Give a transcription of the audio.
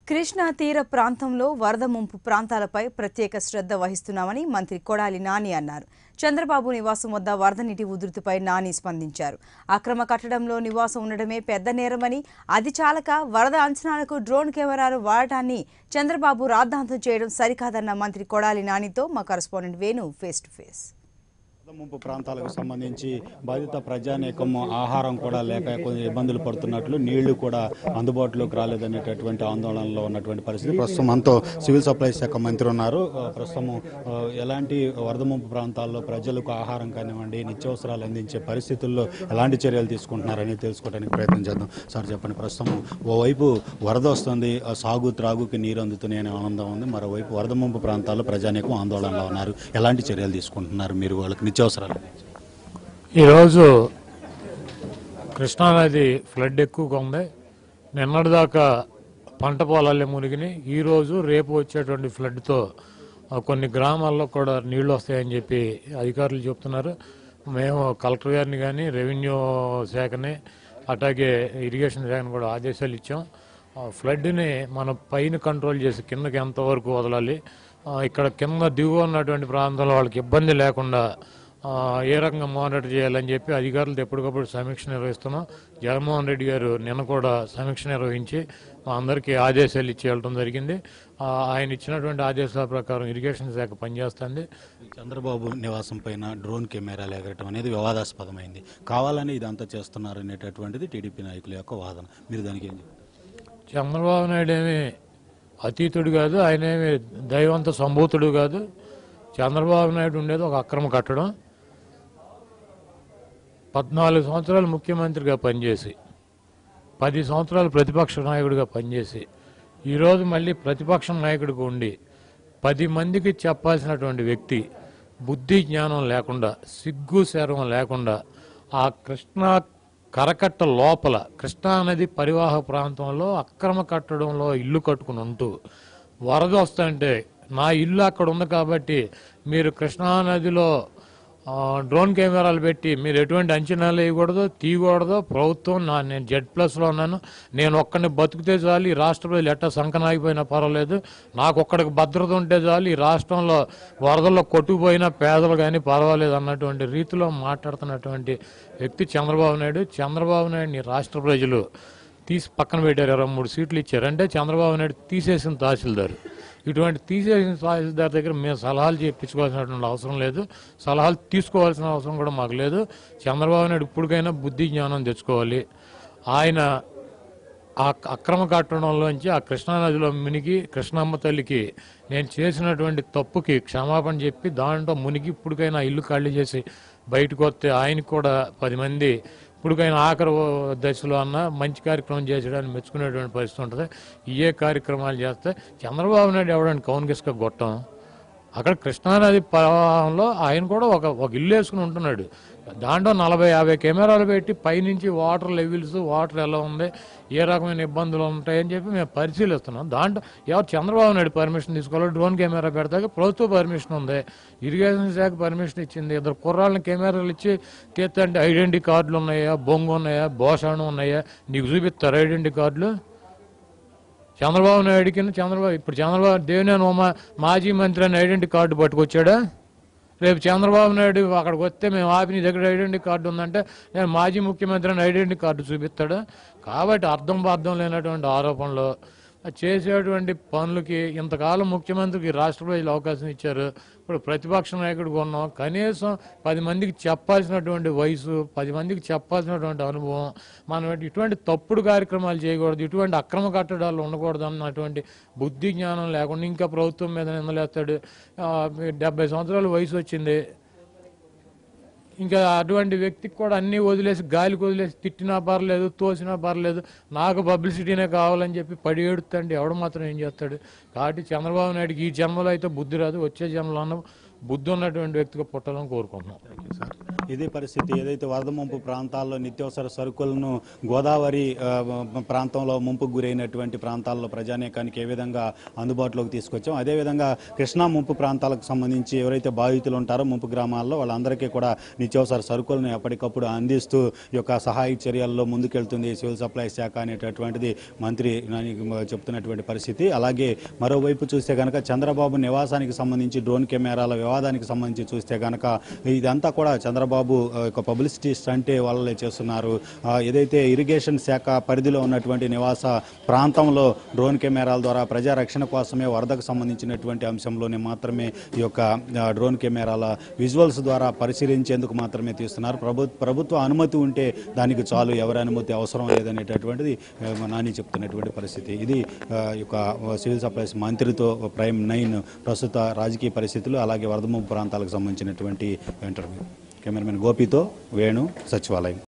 కృష్ణా తీర ప్రాంతంలో వరద ముంపు ప్రాంతాలపై ప్రత్యేక శ్రద్ధ వహిస్తున్నామని మంత్రి కొడాలి నాని అన్నారు చంద్రబాబు నివాసం వద్ద వరద నీటి ఉధృతిపై నాని స్పందించారు అక్రమ కట్టడంలో నివాసం ఉండడమే పెద్ద నేరమని అది చాలక వరద అంచనాలకు డ్రోన్ కెమెరాలు వాడటాన్ని చంద్రబాబు రాద్ధాంతం చేయడం సరికాదన్న మంత్రి కొడాలి నానితో మా correspondent Venu face to face వరద ముంపు ప్రాంతాలకు సంబంధించి బాధిత ప్రజానేకం ఆహారం కూడా లేక కొన్ని ఇబ్బందులు పడుతున్నట్లు నీళ్లు కూడా అందుబాటులోకి రాలేదనేటటువంటి ఆందోళనలో ఉన్నటువంటి పరిస్థితి ప్రస్తుతం మనతో సివిల్ సప్లైస్ శాఖ మంత్రి ఉన్నారు ఆ, ప్రస్తుతం ఆ, ఎలాంటి వరద ముంపు ప్రాంతాల్లో ప్రజలకు ఆహారం కానివ్వండి నిత్యావసరాలు అందించే పరిస్థితుల్లో ఎలాంటి చర్యలు తీసుకుంటున్నారని తెలుసుకోవడానికి ప్రయత్నం చేద్దాం సార్ చెప్పండి ప్రస్తుతం ఓవైపు వరద వస్తుంది ఆ, సాగు త్రాగుకి నీరు అందుతున్నాయి అనే ఆనందం ఉంది మరోవైపు వరద ముంపు ప్రాంతాల్లో ప్రజానేకం ఆందోళనలో ఉన్నారు ఎలాంటి చర్యలు తీసుకుంటున్నారు మీరు వాళ్ళకి నిత్యావసరాలు ఈరోజు కృష్ణానది ఫ్లడ్ ఎక్కువగా ఉంది నిన్నటిదాకా పంట పొలాలే మునిగినాయి ఈరోజు రేపు వచ్చేటువంటి ఫ్లడ్తో ఆ, కొన్ని గ్రామాల్లో కూడా నీళ్లు వస్తాయని చెప్పి అధికారులు చెప్తున్నారు మేము కలెక్టర్ గారిని కానీ రెవెన్యూ శాఖని అట్లాగే ఇరిగేషన్ శాఖని కూడా ఆదేశాలు ఇచ్చాం ఆ, ఫ్లడ్ని మన పైన కంట్రోల్ చేసి కిందకి ఎంతవరకు వదలాలి ఆ, ఇక్కడ కింద దిగువ ఉన్నటువంటి ప్రాంతంలో వాళ్ళకి ఇబ్బంది లేకుండా ఆ, ఏ రకంగా మానిటర్ చేయాలని చెప్పి అధికారులతో ఎప్పటికప్పుడు సమీక్ష నిర్వహిస్తున్నాం జగన్మోహన్ రెడ్డి గారు నిన్న కూడా సమీక్ష నిర్వహించి మా అందరికీ ఆదేశాలు ఇచ్చి వెళ్ళడం జరిగింది ఆ, ఆయన ఇచ్చినటువంటి ఆదేశాల ప్రకారం ఇరిగేషన్ శాఖ పనిచేస్తుంది చంద్రబాబు నివాసం పైన డ్రోన్ కెమెరాలు ఎగరటం అనేది వివాదాస్పదమైంది కావాలని ఇదంతా చేస్తున్నారు అనేటటువంటిది టీడీపీ నాయకుల యొక్క వాదన మీరు దానికి ఏం చెప్తారు? చంద్రబాబు నాయుడు ఏమి అతీతుడు కాదు ఆయన ఏమి దైవంత సంభూతుడు కాదు చంద్రబాబు నాయుడు ఉండేది ఒక అక్రమ కట్టడం పద్నాలుగు సంవత్సరాలు ముఖ్యమంత్రిగా పనిచేసి పది సంవత్సరాలు ప్రతిపక్ష నాయకుడిగా పనిచేసి ఈరోజు మళ్ళీ ప్రతిపక్ష నాయకుడిగా ఉండి పది మందికి చెప్పాల్సినటువంటి వ్యక్తి బుద్ధి జ్ఞానం లేకుండా సిగ్గు శరం లేకుండా ఆ కృష్ణా కరకట్ట లోపల కృష్ణా నది పరివాహ ప్రాంతంలో అక్రమ కట్టడంలో ఇల్లు కట్టుకుని ఉంటూ వరద వస్తుంటే నా ఇల్లు అక్కడ ఉంది కాబట్టి మీరు కృష్ణా నదిలో ఆ, డ్రోన్ కెమెరాలు పెట్టి మీరు ఎటువంటి అంచనాలు వేయకూడదు తీయకూడదు ప్రభుత్వం నా నేను జెడ్ ప్లస్లో ఉన్నాను నేను ఒక్కడిని బతికితే చాలు ఈ రాష్ట్ర ప్రజలు ఎట్టా సంకనాగిపోయినా పర్వాలేదు నాకు ఒక్కడికి భద్రత ఉంటే చాలు ఈ రాష్ట్రంలో వరదల్లో కొట్టుకుపోయినా పేదలు కానీ పర్వాలేదు అన్నటువంటి రీతిలో మాట్లాడుతున్నటువంటి వ్యక్తి చంద్రబాబు నాయుడు చంద్రబాబు నాయుడిని రాష్ట్ర ప్రజలు తీసి పక్కన పెట్టారు ఇరవై మూడు సీట్లు ఇచ్చారు అంటే చంద్రబాబు నాయుడు తీసేసిన తహసీల్దార్ ఇటువంటి తీసేసిన తహసీల్దార్ దగ్గర మేము సలహాలు చెప్పించుకోవాల్సినటువంటి అవసరం లేదు సలహాలు తీసుకోవాల్సిన అవసరం కూడా మాకు లేదు చంద్రబాబు నాయుడు ఇప్పటికైనా బుద్ధి జ్ఞానం తెచ్చుకోవాలి ఆయన ఆ అక్రమ కట్టడంలోంచి ఆ కృష్ణానదిలో మునిగి కృష్ణమ్మ తల్లికి నేను చేసినటువంటి తప్పుకి క్షమాపణ చెప్పి దాంట్లో మునిగి ఇప్పటికైనా ఇల్లు ఖాళీ చేసి బయటకు వస్తే ఆయనకు కూడా పది మంది ఇప్పటికైనా ఆఖరి దశలో అన్న మంచి కార్యక్రమం చేసేయడానికి మెచ్చుకునేటువంటి పరిస్థితి ఉంటుంది ఇవే కార్యక్రమాలు చేస్తే చంద్రబాబు నాయుడు ఎవడానికి కౌన్గిస్గా గొట్టం అక్కడ కృష్ణానది ప్రవాహంలో ఆయన కూడా ఒక ఒక ఇల్లు వేసుకుని ఉంటున్నాడు దాంట్లో నలభై యాభై కెమెరాలు పెట్టి పైనుంచి వాటర్ లెవెల్స్ వాటర్ ఎలా ఉంది ఏ రకమైన ఇబ్బందులు ఉంటాయని చెప్పి మేము పరిశీలిస్తున్నాం దాంట్లో ఎవరు చంద్రబాబు నాయుడు పర్మిషన్ తీసుకోవాలి డ్రోన్ కెమెరా పెడతాక ప్రభుత్వ పర్మిషన్ ఉంది ఇరిగేషన్ శాఖ పర్మిషన్ ఇచ్చింది ఇద్దరు కుర్రాళ్ళని కెమెరాలు ఇచ్చి తీస్తే ఐడెంటిటీ కార్డులు ఉన్నాయా బొంగు ఉన్నాయా భోషాణం ఉన్నాయా నీకు చూపిస్తారు ఐడెంటిటీ కార్డులు చంద్రబాబు నాయుడికి చంద్రబాబు ఇప్పుడు చంద్రబాబు దేవినేని ఉమా మాజీ మంత్రి అని ఐడెంటిటీ కార్డు పట్టుకొచ్చాడా రేపు చంద్రబాబు నాయుడు అక్కడికి వస్తే మేము ఆపి నీ దగ్గర ఐడెంటిటీ కార్డు ఉందంటే నేను మాజీ ముఖ్యమంత్రి అని ఐడెంటిటీ కార్డు చూపిస్తాడు కాబట్టి అర్థం బార్థం లేనటువంటి ఆరోపణలు ఆ చేసేటువంటి పనులకి ఇంతకాలం ముఖ్యమంత్రికి రాష్ట్ర ప్రజలు అవకాశం ఇచ్చారు ఇప్పుడు ప్రతిపక్ష నాయకుడిగా ఉన్నాం కనీసం పది మందికి చెప్పాల్సినటువంటి వయసు పది మందికి చెప్పాల్సినటువంటి అనుభవం మనం ఇటువంటి తప్పుడు కార్యక్రమాలు చేయకూడదు ఇటువంటి అక్రమ కట్టడాలు ఉండకూడదు అన్నటువంటి బుద్ధి జ్ఞానం లేకుండా ఇంకా ప్రభుత్వం మీద నిందలేస్తాడు ఆ, డెబ్బై సంవత్సరాల వయసు వచ్చింది ఇంకా అటువంటి వ్యక్తికి కూడా అన్నీ వదిలేసి గాలికి వదిలేసి తిట్టినా పర్లేదు తోసినా పర్లేదు నాకు పబ్లిసిటీనే కావాలని చెప్పి పడి ఏడుతాండి ఎవడు మాత్రం ఏం చేస్తాడు కాబట్టి చంద్రబాబు నాయుడుకి ఈ జన్మలో అయితే బుద్ధి రాదు వచ్చే జన్మలో అన్న బుద్ధి ఉన్నటువంటి వ్యక్తిగా పుట్టాలని కోరుకుంటున్నాం సార్ ఇదే పరిస్థితి ఏదైతే వరద ముంపు ప్రాంతాల్లో నిత్యావసర సరుకులను గోదావరి ఆ, ప్రాంతంలో ముంపుకు గురైనటువంటి ప్రాంతాల్లో ప్రజానీకానికి ఏ విధంగా అందుబాటులోకి తీసుకొచ్చాం అదేవిధంగా కృష్ణా ముంపు ప్రాంతాలకు సంబంధించి ఎవరైతే బాధితులు ఉంటారో ముంపు గ్రామాల్లో వాళ్ళందరికీ కూడా నిత్యావసర సరుకులను ఎప్పటికప్పుడు అందిస్తూ ఈ యొక్క సహాయ చర్యల్లో ముందుకెళ్తుంది సివిల్ సప్లై శాఖ అనేటటువంటిది మంత్రి నాని చెప్తున్నటువంటి పరిస్థితి అలాగే మరోవైపు చూస్తే కనుక చంద్రబాబు నివాసానికి సంబంధించి డ్రోన్ కెమెరాల వివాదానికి సంబంధించి చూస్తే కనుక ఇదంతా కూడా చంద్రబాబు ఆ, యొక్క పబ్లిసిటీ స్టంటే వాళ్ళే చేస్తున్నారు ఆ, ఏదైతే ఇరిగేషన్ శాఖ పరిధిలో ఉన్నటువంటి నివాస ప్రాంతంలో డ్రోన్ కెమెరాల ద్వారా ప్రజా రక్షణ కోసమే వరదకు సంబంధించినటువంటి అంశంలోనే మాత్రమే ఈ యొక్క ఆ, డ్రోన్ కెమెరాల విజువల్స్ ద్వారా పరిశీలించేందుకు మాత్రమే తీస్తున్నారు ప్రభు ప్రభుత్వ అనుమతి ఉంటే దానికి చాలు ఎవరి అనుమతి అవసరం లేదనేటటువంటిది ఆ, నాని చెప్తున్నటువంటి పరిస్థితి ఇది ఆ, ఈ యొక్క సివిల్ సప్లైస్ మంత్రితో ప్రైమ్ నైన్ ప్రస్తుత రాజకీయ పరిస్థితులు అలాగే వరద ముంపు ప్రాంతాలకు సంబంధించినటువంటి ఇంటర్వ్యూ కెమెరామెన్ గోపితో వేణు సచివాలయం